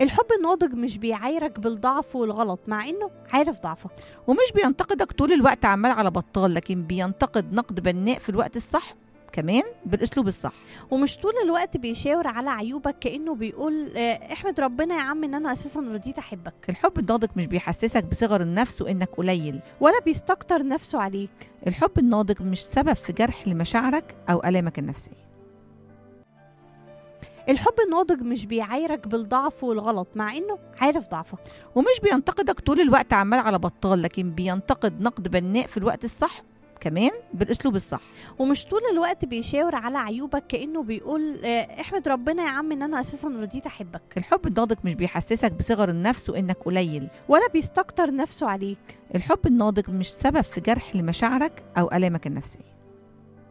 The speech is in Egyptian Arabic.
الحب الناضج مش بيعايرك بالضعف والغلط مع انه عارف ضعفك ومش بينتقدك طول الوقت عمال على بطال لكن بينتقد نقد بناء في الوقت الصح كمان بالاسلوب الصح ومش طول الوقت بيشاور على عيوبك كانه بيقول آه، احمد ربنا يا عم ان انا اساسا رضيت احبك الحب الناضج مش بيحسسك بصغر النفس وانك قليل ولا بيستكتر نفسه عليك الحب الناضج مش سبب في جرح لمشاعرك او الامك النفسيه الحب الناضج مش بيعايرك بالضعف والغلط مع انه عارف ضعفك ومش بينتقدك طول الوقت عمال على بطال لكن بينتقد نقد بناء في الوقت الصح كمان بالاسلوب الصح ومش طول الوقت بيشاور على عيوبك كانه بيقول آه، احمد ربنا يا عم ان انا اساسا رضيت احبك الحب الناضج مش بيحسسك بصغر النفس وانك قليل ولا بيستكتر نفسه عليك الحب الناضج مش سبب في جرح لمشاعرك او الامك النفسيه